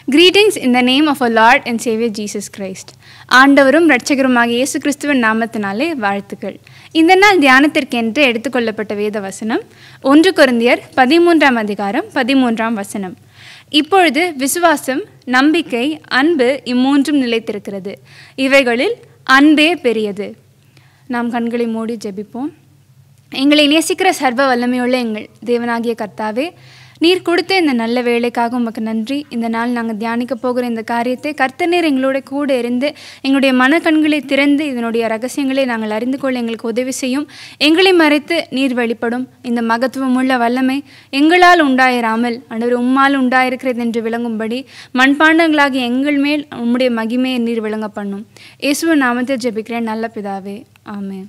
Greetings in the name of our Lord and Savior Jesus Christ. ஆண்டவரும் இரட்சகருமாக இயேசு கிறிஸ்துவின் நாமத்தினாலே வாழ்த்துக்கள் இந்த நாள் தியானத்திற்கென்று எடுத்துக்கொள்ளப்பட்ட வேத வசனம் ஒன்று கொரிந்தியர் பதிமூன்றாம் அதிகாரம் பதிமூன்றாம் வசனம் இப்பொழுது விசுவாசம் நம்பிக்கை அன்பு இம்மூன்றும் நிலைத்திருக்கிறது இவைகளில் அன்பே பெரியது நாம் கண்களை மூடி ஜெபிப்போம் எங்களை நேசிக்கிற சர்வ வல்லமையுள்ள எங்கள் தேவனாகிய கர்த்தாவே நீர் கொடுத்த இந்த நல்ல வேலைக்காக உமக்கு நன்றி இந்த நாள் நாங்கள் தியானிக்க போகிற இந்த காரியத்தை கர்த்தநீர் எங்களோட கூட இருந்து எங்களுடைய மனக்கண்களை திறந்து இதனுடைய ரகசியங்களை நாங்கள் அறிந்து கொள்ள எங்களுக்கு உதவி செய்யும் எங்களை மறைத்து நீர் வெளிப்படும் இந்த மகத்துவமுள்ள வல்லமை எங்களால் உண்டாயிராமல் ஆண்டவர் உம்மால் உண்டாயிருக்கிறது என்று விளங்கும்படி மண்பாண்டங்களாகிய எங்கள் மேல் உம்முடைய மகிமையை நீர் விளங்க பண்ணும் இயேசுவ நாமத்தை ஜெபிக்கிறேன் நல்ல பிதாவே ஆமென்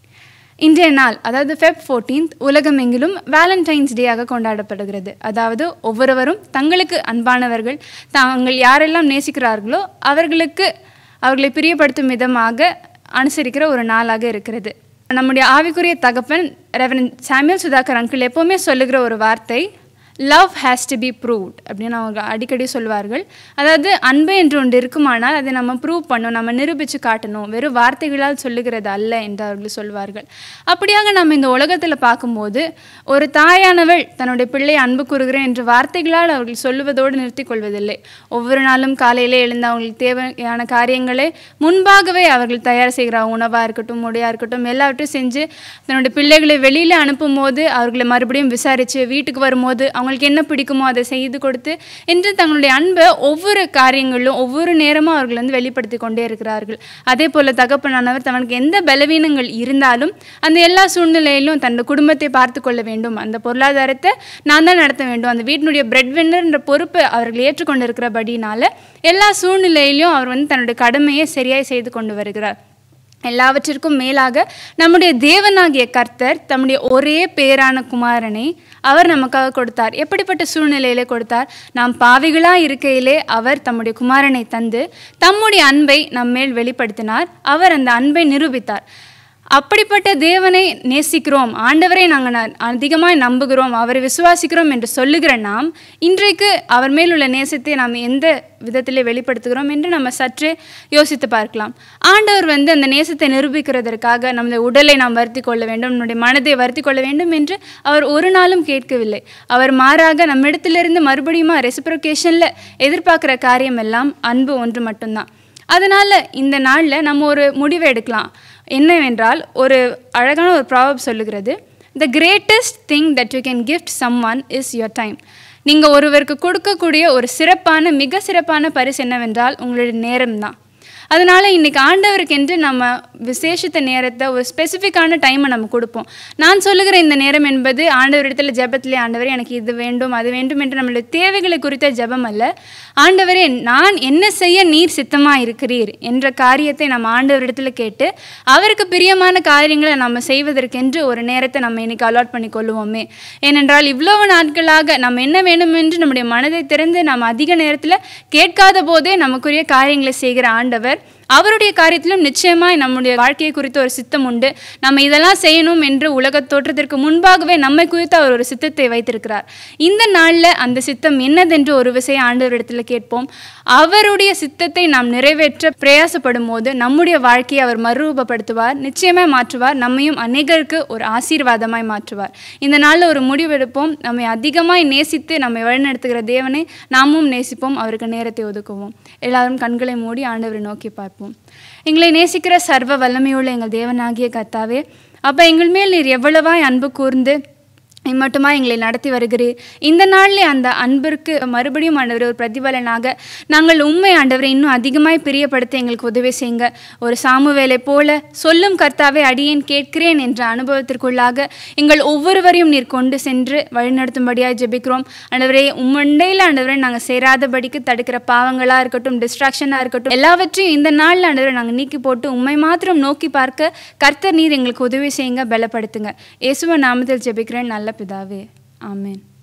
இன்றைய நாள் அதாவது ஃபெப் ஃபோர்டீன்த் உலகமெங்கிலும் வேலண்டைன்ஸ் டேயாக கொண்டாடப்படுகிறது அதாவது ஒவ்வொருவரும் தங்களுக்கு அன்பானவர்கள் தாங்கள் யாரெல்லாம் நேசிக்கிறார்களோ அவர்களுக்கு அவர்களை பிரியப்படுத்தும் விதமாக அனுசரிக்கிற ஒரு நாளாக இருக்கிறது நம்முடைய ஆவிக்குரிய தகப்பன் ரெவரன் சாமியல் சுதாகர் அங்கிள் எப்போவுமே சொல்லுகிற ஒரு வார்த்தை love has to be proved அப்படின்னு அவங்க அடிக்கடி சொல்வார்கள் அதாவது அன்பு என்று ஒன்று இருக்குமானால் அதை நம்ம ப்ரூவ் பண்ணணும் நம்ம நிரூபித்து காட்டணும் வெறும் வார்த்தைகளால் சொல்லுகிறது அல்ல என்று அவர்கள் சொல்வார்கள் அப்படியாக நம்ம இந்த உலகத்தில் பார்க்கும்போது ஒரு தாயானவள் தன்னுடைய பிள்ளை அன்பு கூறுகிறேன் என்று வார்த்தைகளால் அவர்கள் சொல்லுவதோடு நிறுத்திக் கொள்வதில்லை ஒவ்வொரு நாளும் காலையிலே எழுந்து அவங்களுக்கு தேவையான காரியங்களை முன்பாகவே அவர்கள் தயார் செய்கிற உணவாக இருக்கட்டும் உடையாக இருக்கட்டும் எல்லாவற்றையும் செஞ்சு தன்னுடைய பிள்ளைகளை வெளியில் அனுப்பும்போது அவர்களை மறுபடியும் விசாரித்து வீட்டுக்கு வரும்போது அவங்களுக்கு என்ன பிடிக்குமோ அதை செய்து கொடுத்து என்று தங்களுடைய அன்பை ஒவ்வொரு காரியங்களிலும் ஒவ்வொரு நேரமும் அவர்கள் வந்து வெளிப்படுத்தி கொண்டே இருக்கிறார்கள் அதே போல் தகப்பனானவர் தனக்கு எந்த பலவீனங்கள் இருந்தாலும் அந்த எல்லா சூழ்நிலையிலும் தன்னோட குடும்பத்தை பார்த்து கொள்ள வேண்டும் அந்த பொருளாதாரத்தை நான் தான் நடத்த வேண்டும் அந்த வீட்டினுடைய பிரெட் வின்னர்ன்ற பொறுப்பை அவர்கள் ஏற்றுக்கொண்டிருக்கிறபடினால எல்லா சூழ்நிலையிலும் அவர் வந்து தன்னுடைய கடமையை சரியாய் செய்து கொண்டு வருகிறார் எல்லாவற்றிற்கும் மேலாக நம்முடைய தேவனாகிய கர்த்தர் தம்முடைய ஒரே பேரான குமாரனை அவர் நமக்காக கொடுத்தார் எப்படிப்பட்ட சூழ்நிலையிலே கொடுத்தார் நாம் பாவிகளாக இருக்கையிலே அவர் தம்முடைய குமாரனை தந்து தம்முடைய அன்பை நம்மேல் வெளிப்படுத்தினார் அவர் அந்த அன்பை நிரூபித்தார் அப்படிப்பட்ட தேவனை நேசிக்கிறோம் ஆண்டவரை நாங்கள் அதிகமாக நம்புகிறோம் அவரை விசுவாசிக்கிறோம் என்று சொல்லுகிற நாம் இன்றைக்கு அவர் மேல் உள்ள நேசத்தை நாம் எந்த விதத்திலே வெளிப்படுத்துகிறோம் என்று நம்ம சற்றே யோசித்து பார்க்கலாம் ஆண்டவர் வந்து அந்த நேசத்தை நிரூபிக்கிறதற்காக நமது உடலை நாம் வருத்தி கொள்ள வேண்டும் நம்முடைய மனதை வருத்தி கொள்ள வேண்டும் என்று அவர் ஒரு நாளும் கேட்கவில்லை அவர் மாறாக நம்மிடத்திலிருந்து மறுபடியும் ரெசிப்ரோகேஷனில் எதிர்பார்க்குற காரியம் எல்லாம் அன்பு ஒன்று மட்டும்தான் அதனால் இந்த நாளில் நம்ம ஒரு முடிவை எடுக்கலாம் என்னவென்றால் ஒரு அழகான ஒரு ப்ராபப் சொல்லுகிறது the greatest thing that you can gift someone is your time நீங்கள் ஒருவருக்கு கொடுக்கக்கூடிய ஒரு சிறப்பான மிக சிறப்பான பரிசு என்னவென்றால் உங்களுடைய நேரம் தான் அதனால் இன்றைக்கி ஆண்டவருக்கென்று நம்ம விசேஷத்த நேரத்தை ஒரு ஸ்பெசிஃபிக்கான டைமை நம்ம கொடுப்போம் நான் சொல்லுகிற இந்த நேரம் என்பது ஆண்டவரிடத்தில் ஜெபத்திலே ஆண்டவரே எனக்கு இது வேண்டும் அது வேண்டும் என்று நம்மளுடைய தேவைகளை குறித்த ஜெபம் அல்ல ஆண்டவரே நான் என்ன செய்ய நீர் சித்தமாக இருக்கிறீர் என்ற காரியத்தை நம்ம ஆண்டவரிடத்தில் கேட்டு அவருக்கு பிரியமான காரியங்களை நம்ம செய்வதற்கென்று ஒரு நேரத்தை நம்ம இன்னைக்கு அலாட் பண்ணி கொள்ளுவோமே ஏனென்றால் இவ்வளவு நாட்களாக நம்ம என்ன வேண்டும் என்று நம்முடைய மனதை திறந்து நம்ம அதிக நேரத்தில் கேட்காத போதே நமக்குரிய காரியங்களை செய்கிற ஆண்டவர் அவருடைய காரியத்திலும் நிச்சயமாய் நம்முடைய வாழ்க்கையை குறித்த ஒரு சித்தம் உண்டு நம்ம இதெல்லாம் செய்யணும் என்று உலக தோற்றத்திற்கு முன்பாகவே நம்மை குறித்து அவர் ஒரு சித்தத்தை வைத்திருக்கிறார் இந்த நாளில் அந்த சித்தம் என்னதென்று ஒரு விஷயம் ஆண்டவரிடத்தில் கேட்போம் அவருடைய சித்தத்தை நாம் நிறைவேற்ற பிரயாசப்படும் போது நம்முடைய வாழ்க்கையை அவர் மறுரூபப்படுத்துவார் நிச்சயமாய் மாற்றுவார் நம்மையும் அநேகருக்கு ஒரு ஆசீர்வாதமாய் மாற்றுவார் இந்த நாளில் ஒரு முடிவெடுப்போம் நம்மை அதிகமாய் நேசித்து நம்மை வழிநடத்துகிற தேவனை நாமும் நேசிப்போம் அவருக்கு நேரத்தை ஒதுக்குவோம் எல்லாரும் கண்களை மூடி ஆண்டவரை நோக்கி பார்ப்போம் எங்களை நேசிக்கிற சர்வ வல்லமையுள்ள எங்கள் தேவனாகிய கர்த்தாவே அப்போ எங்கள் மேல் நீர் எவ்வளவாய் அன்பு கூர்ந்து மட்டுமா எங்களை நடத்தி வருகிறீர் இந்த நாளில் அந்த அன்பிற்கு மறுபடியும் ஆண்டவர் ஒரு பிரதிபலனாக நாங்கள் உண்மை ஆண்டவரை இன்னும் அதிகமாய் பிரியப்படுத்த எங்களுக்கு உதவி செய்யுங்க ஒரு சாமுவேலை போல சொல்லும் கர்த்தாவை அடியேன் கேட்கிறேன் என்ற அனுபவத்திற்குள்ளாக எங்கள் ஒவ்வொருவரையும் நீர் கொண்டு சென்று வழிநடத்தும்படியாக ஜெபிக்கிறோம் ஆண்டவரே உம்மண்டையில் ஆண்டவரை நாங்கள் சேராதபடிக்கு தடுக்கிற பாவங்களாக இருக்கட்டும் டிஸ்ட்ராக்ஷனாக இருக்கட்டும் எல்லாவற்றையும் இந்த நாளில் ஆண்டவரை நாங்கள் நீக்கி போட்டு உண்மை மாத்திரம் நோக்கி பார்க்க கர்த்தர் நீர் எங்களுக்கு உதவி செய்யுங்க பலப்படுத்துங்க இயேசுவ நாமத்தில் ஜெபிக்கிறேன் நல்ல பிதாவே ஆமேன்